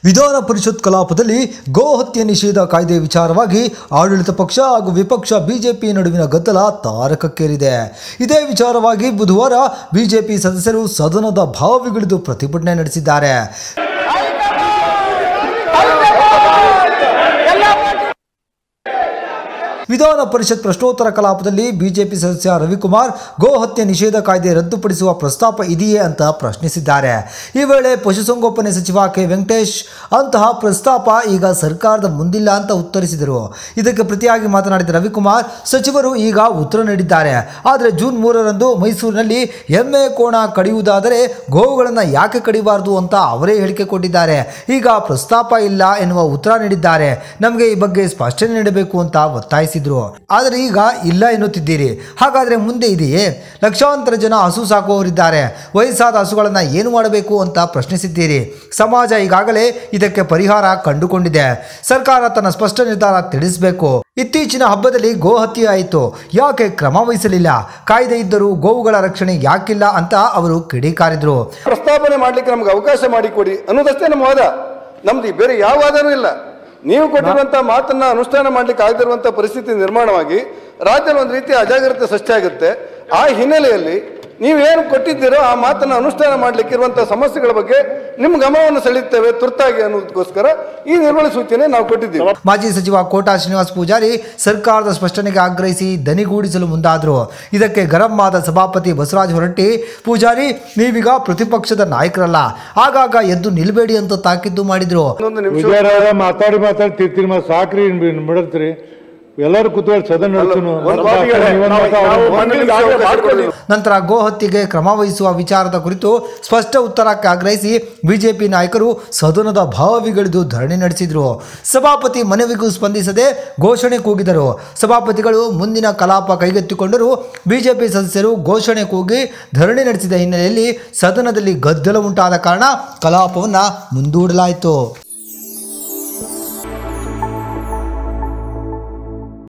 ವಿಧಾನ ಪರಿಷತ್ ಕಲಾಪದಲ್ಲಿ ಗೋ ಹತ್ಯೆ ನಿಷೇಧ ಕಾಯ್ದೆ ವಿಚಾರವಾಗಿ ಆಡಳಿತ ಪಕ್ಷ ಹಾಗೂ ವಿಪಕ್ಷ ಬಿಜೆಪಿ ನಡುವಿನ ಗದ್ದಲ ತಾರಕಕ್ಕೇರಿದೆ ಇದೇ ವಿಚಾರವಾಗಿ ಬುಧವಾರ ಬಿಜೆಪಿ ಸದಸ್ಯರು ಸದನದ ಭಾವವಿಗಿಳಿದು ಪ್ರತಿಭಟನೆ ನಡೆಸಿದ್ದಾರೆ ವಿಧಾನ ಪರಿಷತ್ ಪ್ರಶ್ನೋತ್ತರ ಕಲಾಪದಲ್ಲಿ ಬಿಜೆಪಿ ಸದಸ್ಯ ರವಿಕುಮಾರ್ ಗೋ ಹತ್ಯೆ ನಿಷೇಧ ಕಾಯ್ದೆ ರದ್ದುಪಡಿಸುವ ಪ್ರಸ್ತಾಪ ಇದೆಯೇ ಅಂತ ಪ್ರಶ್ನಿಸಿದ್ದಾರೆ ಈ ವೇಳೆ ಪಶುಸಂಗೋಪನೆ ಸಚಿವ ಕೆ ವೆಂಕಟೇಶ್ ಅಂತಹ ಪ್ರಸ್ತಾಪ ಈಗ ಸರ್ಕಾರದ ಮುಂದಿಲ್ಲ ಅಂತ ಉತ್ತರಿಸಿದರು ಇದಕ್ಕೆ ಪ್ರತಿಯಾಗಿ ಮಾತನಾಡಿದ ರವಿಕುಮಾರ್ ಸಚಿವರು ಈಗ ಉತ್ತರ ನೀಡಿದ್ದಾರೆ ಆದರೆ ಜೂನ್ ಮೂರರಂದು ಮೈಸೂರಿನಲ್ಲಿ ಎಮ್ಮೆ ಕೋಣ ಕಡಿಯುವುದಾದರೆ ಗೋವುಗಳನ್ನು ಯಾಕೆ ಕಡಿಬಾರದು ಅಂತ ಅವರೇ ಹೇಳಿಕೆ ಕೊಟ್ಟಿದ್ದಾರೆ ಈಗ ಪ್ರಸ್ತಾಪ ಇಲ್ಲ ಎನ್ನುವ ಉತ್ತರ ನೀಡಿದ್ದಾರೆ ನಮಗೆ ಈ ಬಗ್ಗೆ ಸ್ಪಷ್ಟನೆ ನೀಡಬೇಕು ಅಂತ ಒತ್ತಾಯಿಸಿದ್ರು ಆದರೆ ಈಗ ಇಲ್ಲ ಎನ್ನುತ್ತಿದ್ದೀರಿ ಹಾಗಾದರೆ ಮುಂದೆ ಇದೆಯೇ ಲಕ್ಷಾಂತರ ಜನ ಹಸು ಸಾಕುವವರಿದ್ದಾರೆ ವಯಸ್ಸಾದ ಹಸುಗಳನ್ನು ಏನು ಮಾಡಬೇಕು ಅಂತ ಪ್ರಶ್ನಿಸಿದ್ದೀರಿ ಸಮಾಜ ಈಗಾಗಲೇ ಇದಕ್ಕೆ ಪರಿಹಾರ ಕಂಡುಕೊಂಡಿದೆ ಸರ್ಕಾರ ತನ್ನ ಸ್ಪಷ್ಟ ನಿರ್ಧಾರ ತಿಳಿಸಬೇಕು ಇತ್ತೀಚಿನ ಹಬ್ಬದಲ್ಲಿ ಗೋ ಹತ್ಯೆ ಆಯಿತು ಯಾಕೆ ಕ್ರಮ ವಹಿಸಲಿಲ್ಲ ಕಾಯ್ದೆ ಇದ್ದರೂ ಗೋವುಗಳ ರಕ್ಷಣೆ ಯಾಕಿಲ್ಲ ಅಂತ ಅವರು ಕಿಡಿಕಾರಿದ್ರು ಪ್ರಸ್ತಾಪನೆ ಮಾಡಲಿಕ್ಕೆ ನಮ್ಗೆ ಅವಕಾಶ ಮಾಡಿಕೊಡಿ ಅನ್ನೋದಷ್ಟೇ ನಮ್ಮ ವಾದ ನಮ್ದು ಈ ಬೇರೆ ಯಾವ ವಾದನೂ ಇಲ್ಲ ನೀವು ಕೊಟ್ಟಿರುವಂತ ಮಾತನ್ನ ಅನುಷ್ಠಾನ ಮಾಡ್ಲಿಕ್ಕೆ ಆಗದಿರುವಂತ ಪರಿಸ್ಥಿತಿ ನಿರ್ಮಾಣವಾಗಿ ರಾಜ್ಯದಲ್ಲಿ ಒಂದು ರೀತಿಯ ಅಜಾಗ್ರತೆ ಸೃಷ್ಟಿಯಾಗುತ್ತೆ ಆ ಹಿನ್ನೆಲೆಯಲ್ಲಿ ನೀವೇನು ಕೊಟ್ಟಿದ್ದೀರೋ ಆ ಮಾತನ್ನ ಅನುಷ್ಠಾನ ಮಾಡ್ಲಿಕ್ಕೆ ಇರುವಂತಹ ಸಮಸ್ಯೆಗಳ ಬಗ್ಗೆ ನಿಮ್ಮ ಗಮನವನ್ನು ಸೆಳೆಯುತ್ತೇವೆ ತುರ್ತಾಗಿ ಅನ್ನೋದಕ್ಕೋಸ್ಕರ ಈ ನಿರ್ವಹಣೆ ಸೂಚನೆ ನಾವು ಕೊಟ್ಟಿದ್ದೀವಿ ಮಾಜಿ ಸಚಿವ ಕೋಟಾ ಶ್ರೀನಿವಾಸ್ ಪೂಜಾರಿ ಸರ್ಕಾರದ ಸ್ಪಷ್ಟನೆಗೆ ಆಗ್ರಹಿಸಿ ದನಿಗೂಡಿಸಲು ಮುಂದಾದರು ಇದಕ್ಕೆ ಗರಂ ಆದ ಸಭಾಪತಿ ಬಸವರಾಜ ಹೊರಟ್ಟಿ ಪೂಜಾರಿ ನೀವೀಗ ಪ್ರತಿಪಕ್ಷದ ನಾಯಕರಲ್ಲ ಆಗಾಗ ಎದ್ದು ನಿಲ್ಬೇಡಿ ಅಂತ ತಾಕೀತು ಮಾಡಿದ್ರು ಇನ್ನೊಂದು ನಿಮಿಷ ವಿಜಯರಾಯ ಮಾತಾಡಿ ಮಾತಾಡಿ ತಿರ್ತಿರಿ ಮತ್ತೆ ಸಾಕ್ರಿ ಬಿಡತ್ರಿ ಎಲ್ಲರೂ ಕೂತ್ಕೊಳ್ಳಿ ಸದನ ನಡೆಸುನು ಒಂದು ಮಾತಿಗೆ ನಾವು ಮಂಡಳಿಗೆ ಆಗಲೇ ಮಾಡ್ಕೊಂಡಿದ್ದೀವಿ. ನಂತರ ಗೋ ಹತ್ಯೆಗೆ ಕ್ರಮ ವಹಿಸುವ ವಿಚಾರದ ಕುರಿತು ಸ್ಪಷ್ಟ ಉತ್ತರಕ್ಕೆ ಆಗ್ರಹಿಸಿ ಬಿಜೆಪಿ ನಾಯಕರು ಸದನದ ಭಾವವಿಗಳಿದು ಧರಣಿ ನಡೆಸಿದರು ಸಭಾಪತಿ ಮನವಿಗೂ ಸ್ಪಂದಿಸದೆ ಘೋಷಣೆ ಕೂಗಿದರು ಸಭಾಪತಿಗಳು ಮುಂದಿನ ಕಲಾಪ ಕೈಗೆತ್ತಿಕೊಂಡರೂ ಬಿಜೆಪಿ ಸದಸ್ಯರು ಘೋಷಣೆ ಕೂಗಿ ಧರಣಿ ನಡೆಸಿದ ಹಿನ್ನೆಲೆಯಲ್ಲಿ ಸದನದಲ್ಲಿ ಗದ್ದಲ ಉಂಟಾದ ಕಾರಣ ಕಲಾಪವನ್ನು ಮುಂದೂಡಲಾಯಿತು